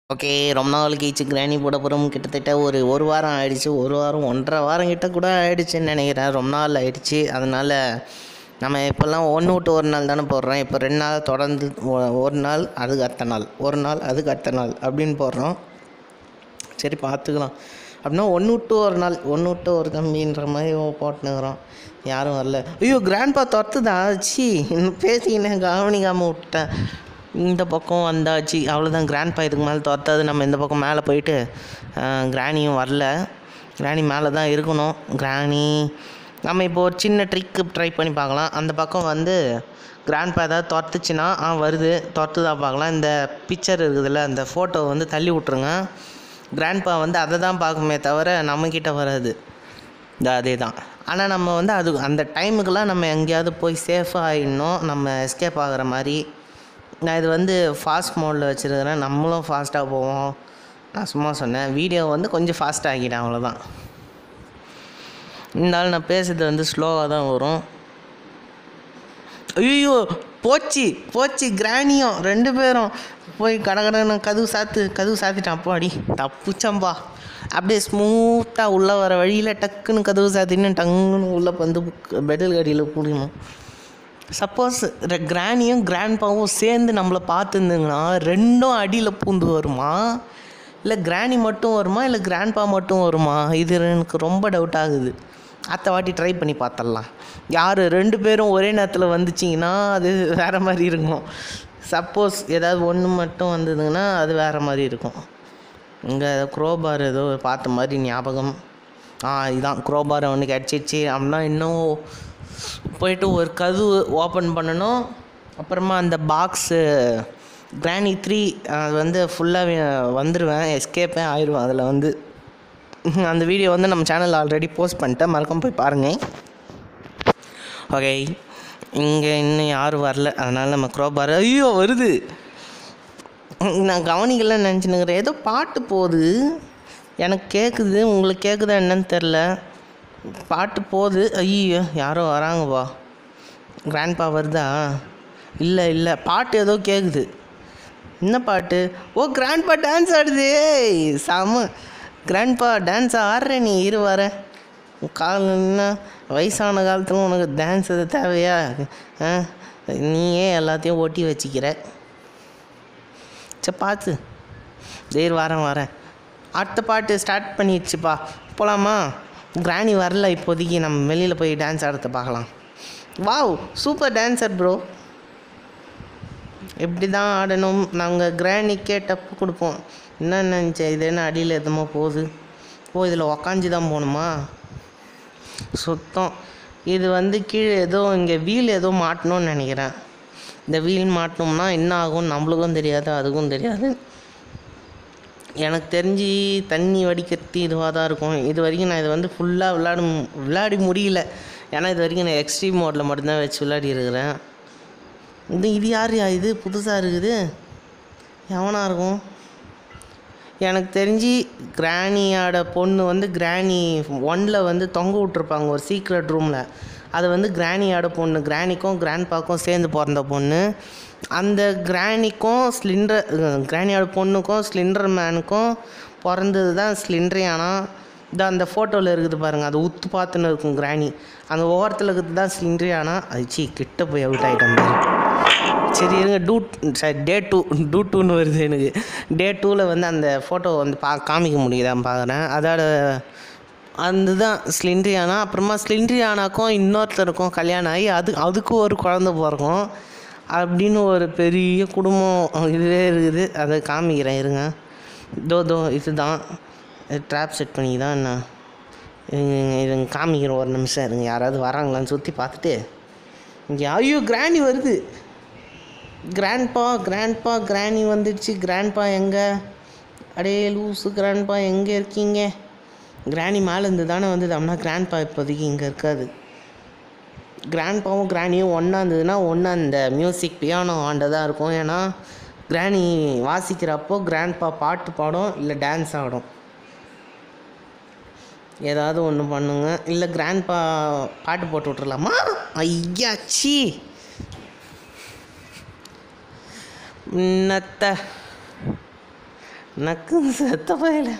okay ரொம்ப நாள் கழிச்சு கிராணி போட போகிறோம் கிட்டத்தட்ட ஒரு ஒரு வாரம் ஆயிடுச்சு ஒரு வாரம் ஒன்றரை வாரம் கிட்ட கூட ஆயிடுச்சுன்னு நினைக்கிறேன் ரொம்ப நாள் ஆயிடுச்சு அதனால் நம்ம இப்போல்லாம் ஒன்று விட்டு ஒரு நாள் தானே போடுறோம் இப்போ ரெண்டு நாள் தொடர்ந்து ஒ- ஒரு நாள் அதுக்கு அடுத்த நாள் ஒரு நாள் அதுக்கு அடுத்த நாள் அப்படின்னு போடுறோம் சரி பார்த்துக்கலாம் அப்படின்னா ஒன்று விட்டு ஒரு நாள் ஒன்று விட்டு ஒரு தம்பின்ற மாதிரி போட்டுனுக்குறோம் யாரும் வரல ஐயோ கிராண்ட்பா துரத்துதா சி பேசிக்கினேன் கவனிக்காமல் விட்டேன் இந்த பக்கம் வந்தாச்சு அவ்வளோதான் கிராண்ட்பா இதுக்கு மேலே துரத்தாது நம்ம இந்த பக்கம் மேலே போயிட்டு கிராணியும் வரல கிராணி மேலே தான் இருக்கணும் கிராணி நம்ம இப்போ ஒரு சின்ன ட்ரிக்கு ட்ரை பண்ணி பார்க்கலாம் அந்த பக்கம் வந்து கிராண்ட்பா ஏதாவது துரத்துச்சுன்னா ஆ வருது துரத்துதா பார்க்கலாம் இந்த பிக்சர் இருக்குதுல்ல அந்த ஃபோட்டோ வந்து தள்ளி விட்ருங்க கிராண்ட்பா வந்து அதை தான் பார்க்குமே தவிர நம்மக்கிட்ட வராது இந்த அதே தான் ஆனால் நம்ம வந்து அது அந்த டைமுக்கெல்லாம் நம்ம எங்கேயாவது போய் சேஃபாக ஆகிடணும் நம்ம எஸ்கேப் ஆகுற மாதிரி நான் இது வந்து ஃபாஸ்ட் மோடில் வச்சுருக்கிறேன் நம்மளும் ஃபாஸ்ட்டாக போவோம் நான் சும்மா சொன்னேன் வீடியோ வந்து கொஞ்சம் ஃபாஸ்ட் ஆக்கிட்டேன் அவ்வளோதான் இருந்தாலும் நான் பேசுறது வந்து ஸ்லோவாக தான் வரும் ஐயோ போச்சு போச்சு கிராணியும் ரெண்டு பேரும் போய் கடகடன்னு கதவு சாத்து கதவு சாத்திட்டான் அப்போ அடி தப்புச்சம்பா அப்படியே ஸ்மூத்தாக உள்ளே வர வழியில் டக்குன்னு கதவு சாத்தின்னு டங்குன்னு உள்ளே வந்து பெடல் கடியில் கூடணும் சப்போஸ் கிராணியும் கிராண்ட்பாவும் சேர்ந்து நம்மளை பார்த்துருந்துங்கன்னா ரெண்டும் அடியில் பூந்து வருமா இல்லை கிராணி மட்டும் வருமா இல்லை கிராண்ட்பா மட்டும் வருமா இது எனக்கு ரொம்ப டவுட் ஆகுது அடுத்த வாட்டி ட்ரை பண்ணி பார்த்துடலாம் யார் ரெண்டு பேரும் ஒரே நேரத்தில் வந்துச்சிங்கன்னா அது வேறு மாதிரி இருக்கும் சப்போஸ் ஏதாவது ஒன்று மட்டும் வந்ததுங்கன்னா அது வேறு மாதிரி இருக்கும் இங்கே குரோபார் ஏதோ பார்த்த மாதிரி ஞாபகம் ஆ இதான் குரோபார் அவனுக்கு அடிச்சிச்சு அப்படின்னா இன்னும் போயிட்டு ஒரு கதவு ஓப்பன் பண்ணணும் அப்புறமா அந்த பாக்ஸு கிராணி த்ரீ அது வந்து ஃபுல்லாக வந்துடுவேன் எஸ்கேப்பே ஆயிடுவேன் அதில் வந்து அந்த வீடியோ வந்து நம்ம சேனலில் ஆல்ரெடி போஸ்ட் பண்ணிட்டேன் மறக்காம போய் பாருங்கள் ஓகே இங்கே இன்னும் யாரும் வரல அதனால் நம்ம க்ரோபார் ஐயோ வருது நான் கவனிக்கலன்னு நினச்சினுக்கிறேன் ஏதோ பாட்டு போகுது எனக்கு கேட்குது உங்களுக்கு கேட்குதா என்னன்னு தெரில பாட்டு போகுது ஐயோ யாரோ வராங்கப்பா கிராண்ட்பா வருதா இல்லை இல்லை பாட்டு ஏதோ கேட்குது என்ன பாட்டு ஓ கிராண்ட்பா டான்ஸ் ஆடுது ஏய் செம கிராண்ட்பா டான்ஸ் ஆடுற நீ இரு வர கால் என்ன வயசான காலத்தில் உனக்கு டான்ஸ் அது தேவையா ஆ நீயே எல்லாத்தையும் ஒட்டி வச்சுக்கிற சரி பார்த்து சரி வரேன் வரேன் அடுத்த பாட்டு ஸ்டார்ட் பண்ணிடுச்சுப்பா போகலாமா கிராணி வரல இப்போதைக்கு நம்ம வெளியில் போய் டான்ஸ் ஆடுறத பார்க்கலாம் வாவ் சூப்பர் டான்சர் ப்ரோ எப்படி தான் ஆடணும் நாங்கள் கிராணிக்கே டப்பு கொடுப்போம் என்ன நினச்சேன் இது என்ன அடியில் எதுமோ போகுது ஓ இதில் உக்காஞ்சி தான் போகணுமா சுத்தம் இது வந்து கீழே ஏதோ இங்கே வீல் ஏதோ மாட்டணும்னு நினைக்கிறேன் இந்த வீல் மாட்டினோம்னா என்ன ஆகும் நம்மளுக்கும் தெரியாது அதுக்கும் தெரியாது எனக்கு தெரிஞ்சு தண்ணி வடிகட்டி இதுவாக தான் இருக்கும் இது வரைக்கும் நான் இது வந்து ஃபுல்லாக விளையாட மு- விளையாடி முடியல ஏன்னா இது வரைக்கும் நான் எக்ஸ்ட்ரீம் மோடில் மட்டும்தான் வச்சு விளையாடி இருக்கிறேன் இது இது யார் இது புதுசாக இருக்குது எவனாக இருக்கும் எனக்கு தெரிஞ்சு கிராணியோட பொண்ணு வந்து கிராணி ஒன்னில் வந்து தொங்க விட்ருப்பாங்க ஒரு சீக்ரெட் ரூமில் அது வந்து கிராணியோட பொண்ணு கிராணிக்கும் கிராண்ட்பாக்கும் சேர்ந்து பிறந்த பொண்ணு அந்த கிராணிக்கும் ஸ்லிண்டர் கிராணியோட பொண்ணுக்கும் ஸ்லிண்டர் மேனுக்கும் பிறந்தது தான் ஸ்லிண்டரியானா இந்த அந்த ஃபோட்டோவில் இருக்குது பாருங்கள் அது உத்து பார்த்துன்னு இருக்கும் கிராணி அந்த ஓரத்தில் இருக்கிறது தான் ஸ்லிண்டரியானா அது சீ கிட்ட போய் அவுட் ஆகிட்டேன் பாரு சரி இருங்க டூ சாரி டே டூ டூ டூன்னு வருது எனக்கு டே டூவில் வந்து அந்த ஃபோட்டோ வந்து பா காமிக்க முடியுதான்னு பார்க்குறேன் அதோட அந்த தான் ஸ்லிண்ட்ரியானா அப்புறமா ஸ்லிண்ட்ரியானாக்கும் இன்னொருத்தருக்கும் கல்யாணம் ஆகி அது அதுக்கும் ஒரு குழந்த பிறக்கும் அப்படின்னு ஒரு பெரிய குடும்பம் இதுவே இருக்குது அதை காமிக்கிறேன் இருங்க தோ தோ இதுதான் ட்ராப் செட் பண்ணி தான் நான் இது காமிக்கிறேன் ஒரு நிமிஷம் இருங்க யாராவது வராங்களான்னு சுற்றி பார்த்துட்டு இங்கே ஐயோ கிராணி வருது கிராண்ட்பா கிராண்ட்பா கிராணி வந்துடுச்சு கிராண்ட்பா எங்கே அடே லூஸு கிராண்ட்பா எங்கே இருக்கீங்க கிராணி மேலே இருந்து தானே வந்தது அப்படின்னா கிராண்ட்பா இப்போதைக்கு இங்கே இருக்காது கிராண்ட்பாவும் கிராணியும் ஒன்றா இருந்ததுன்னா ஒன்றா அந்த மியூசிக் பியானோ ஆண்டதாக இருக்கும் ஏன்னா கிராணி வாசிக்கிறப்போ கிராண்ட்பா பாட்டு பாடும் இல்லை டான்ஸ் ஆடும் ஏதாவது ஒன்று பண்ணுங்க இல்லை கிராண்ட்பா பாட்டு போட்டு விட்றலாமா ஐயாச்சி என்னத்த நக்கு செத்த பயல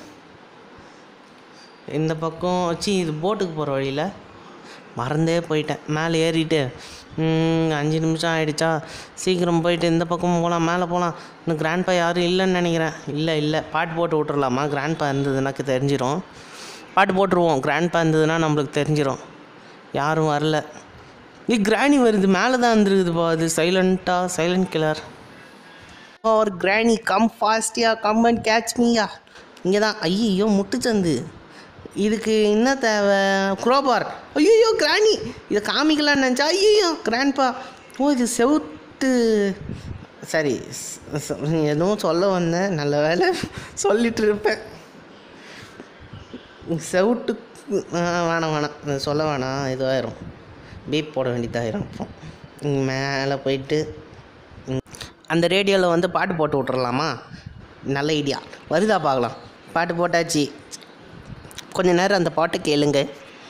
இந்த பக்கம் சி இது போட்டுக்கு போகிற வழியில் மறந்தே போயிட்டேன் மேலே ஏறிட்டு ம், அஞ்சு நிமிஷம் ஆயிடுச்சா சீக்கிரம் போயிட்டு இந்த பக்கம் போகலாம் மேலே போகலாம் இன்னும் கிராண்ட்பா யாரும் இல்லைன்னு நினைக்கிறேன் இல்லை இல்லை பாட்டு போட்டு விட்டுறலாமா கிராண்ட்பா இருந்ததுனாக்கு தெரிஞ்சிடும் பாட்டு போட்டுருவோம் கிராண்ட்பா இருந்ததுன்னா நம்மளுக்கு தெரிஞ்சிடும் யாரும் வரல நீ கிராணி வருது மேலே தான் வந்துருக்குதுப்பா அது சைலண்ட்டாக சைலண்ட் கில்லர் ஒரு கிராணி கம் ஃபாஸ்டியா கம் அண்ட் கேட்ச் மீயா இங்கே தான் ஐயோ முட்டுச்சந்து இதுக்கு என்ன தேவை குரோபார் ஐயோ கிராணி இதை காமிக்கலாம்னு நினச்சா ஐயோ கிராண்ட்பா ஓ இது செவுட்டு சரி ஸ்- ஸ்- எதுவும் சொல்ல வந்தேன் நல்ல வேலை சொல்லிட்டு இருப்பேன் செவுட்டு ஆ, வேணாம் வேணாம் இது சொல்ல வேணாம் இதுவாயிரும் பீப் போட வேண்டியதாயிரும் அப்போ இங்க மேலே போயிட்டு ம், அந்த ரேடியோவில் வந்து பாட்டு போட்டு விட்றலாமா நல்ல ஐடியா வருதா பார்க்கலாம் பாட்டு போட்டாச்சு கொஞ்ச நேரம் அந்த பாட்டை கேளுங்க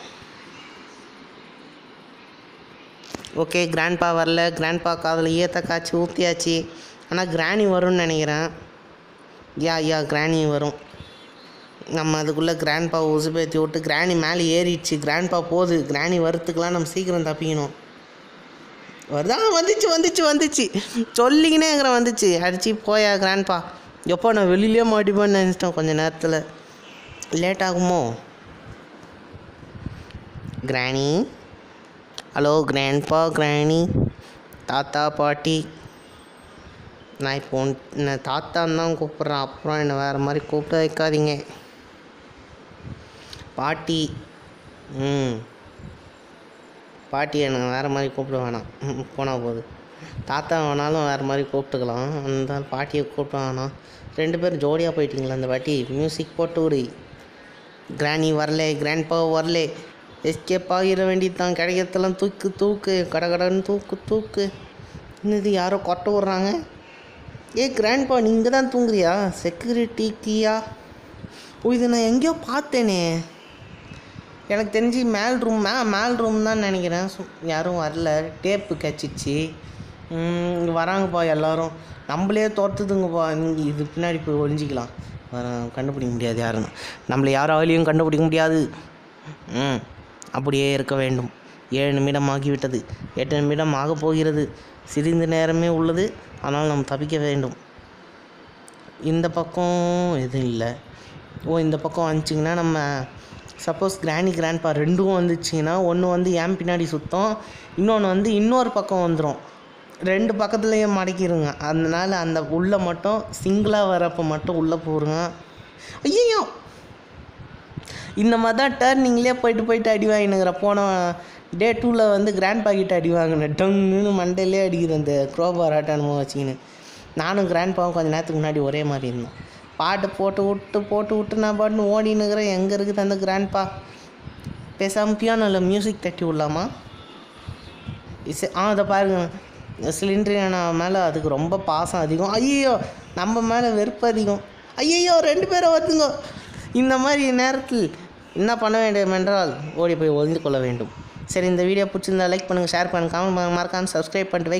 ஓகே கிராண்ட்பா வரல கிராண்ட்பா காதில் ஈயத்த காய்ச்சி ஊற்றியாச்சு ஆனால் கிராணி வரும்னு நினைக்கிறேன் யா யா கிராணி வரும் நம்ம அதுக்குள்ளே கிராண்ட்பா உசுபேத்தி விட்டு கிராணி மேலே ஏறிடுச்சு கிராண்ட்பா போகுது கிராணி வரத்துக்கெலாம் நம்ம சீக்கிரம் தப்பிக்கணும் வருதா வந்துச்சு வந்துச்சு வந்துச்சு சொல்லிக்கினே இருக்கிறேன் வந்துச்சு அடிச்சு போயா கிராண்ட்பா எப்போ நான் வெளியிலே மாட்டிப்பேன்னு நினச்சிட்டேன் கொஞ்ச நேரத்தில் லேட் ஆகுமோ கிராணி ஹலோ கிராண்ட்பா கிராணி தாத்தா பாட்டி நான் இப்போ உன்- என்னை தாத்தான்னு தான் கூப்பிட்றேன் அப்புறம் என்னை வேறு மாதிரி கூப்பிட வைக்காதீங்க பாட்டி ம் பாட்டி எனக்கு வேறு மாதிரி கூப்பிட வேணாம் ம், போனா போகுது தாத்தா வேணாலும் வேறு மாதிரி கூப்பிட்டுக்கலாம் அந்த பாட்டியை கூப்பிட வேணாம் ரெண்டு பேரும் ஜோடியாக போயிட்டீங்களா அந்த பாட்டி மியூசிக் போட்டு விடு கிராணி வரலே கிராண்ட்பா வரலே எஸ்கேப் ஆகிட வேண்டியது தான் கிடைக்கிறதெல்லாம் தூக்கு தூக்கு கடகடன்னு தூக்கு தூக்கு இன்னது யாரோ கொட்டை விட்றாங்க ஏ கிராண்ட்பா நீங்கள் தான் தூங்குறியா செக்யூரிட்டி கீயா ஓ இது நான் எங்கேயோ பார்த்தேனே எனக்கு தெரிஞ்சு மேல் ரூம் மே மேல் ரூம் தான் நினைக்கிறேன் சு- யாரும் வரல டேப்பு கச்சிச்சு இங்கே வராங்கப்பா எல்லாரும் நம்மளே தோற்றுதுங்கப்பா நீங்கள் இது பின்னாடி போய் ஒளிஞ்சிக்கலாம் வர கண்டுபிடிக்க முடியாது யாருன்னு நம்மளை யாராலையும் கண்டுபிடிக்க முடியாது ம் அப்படியே இருக்க வேண்டும் ஏழு நிமிடம் ஆகிவிட்டது எட்டு நிமிடம் ஆகப் போகிறது சிறிது நேரமே உள்ளது ஆனால் நாம் தப்பிக்க வேண்டும் இந்த பக்கம் எதுவும் இல்லை ஓ இந்த பக்கம் வந்துச்சிங்கன்னா நம்ம சப்போஸ் கிராணி கிராண்ட்பா ரெண்டும் வந்துச்சுங்கன்னா ஒன்று வந்து ஏன் பின்னாடி சுத்தம் இன்னொன்று வந்து இன்னொரு பக்கம் வந்துடும் ரெண்டு பக்கத்துலேயும் மடக்கிடுங்க அதனால அந்த உள்ளே மட்டும் சிங்கிளாக வரப்போ மட்டும் உள்ளே போடுங்க ஐயோ இந்த மாதிரி தான் டேர்னிங்லேயே போயிட்டு போயிட்டு அடி வாங்கினுங்கிற போன டே டூவில் வந்து கிராண்ட் பாக்கெட் அடி வாங்கினேன் டங்குன்னு மண்டையிலே அடிக்குது அந்த குரோபார் ஆட்டானுமோ வச்சுக்கின்னு நானும் கிராண்ட் பாவும் கொஞ்ச நேரத்துக்கு முன்னாடி ஒரே மாதிரி இருந்தோம் பாட்டு போட்டு விட்டு போட்டு விட்டு நான் பாட்டுன்னு ஓடினுக்கிறேன் எங்கே இருக்குது அந்த கிராண்ட் பா பேசாமல் பியானோவில் மியூசிக் தட்டி விடலாமா இசை ஆ அதை பாருங்க சிலிண்டர் மேலே அதுக்கு ரொம்ப பாசம் அதிகம் ஐயோ நம்ம மேலே வெறுப்பு அதிகம் ஐயோ ரெண்டு பேரை வந்துங்க இந்த மாதிரி நேரத்தில் என்ன பண்ண வேண்டும் என்றால் ஓடி போய் ஒளிந்து கொள்ள வேண்டும் சரி இந்த வீடியோ பிடிச்சிருந்தா லைக் பண்ணுங்கள் ஷேர் பண்ணுங்கள் கமெண்ட் பண்ணுங்கள் மறக்காமல் சப்ஸ்கிரைப் பண்ணிட்டு வை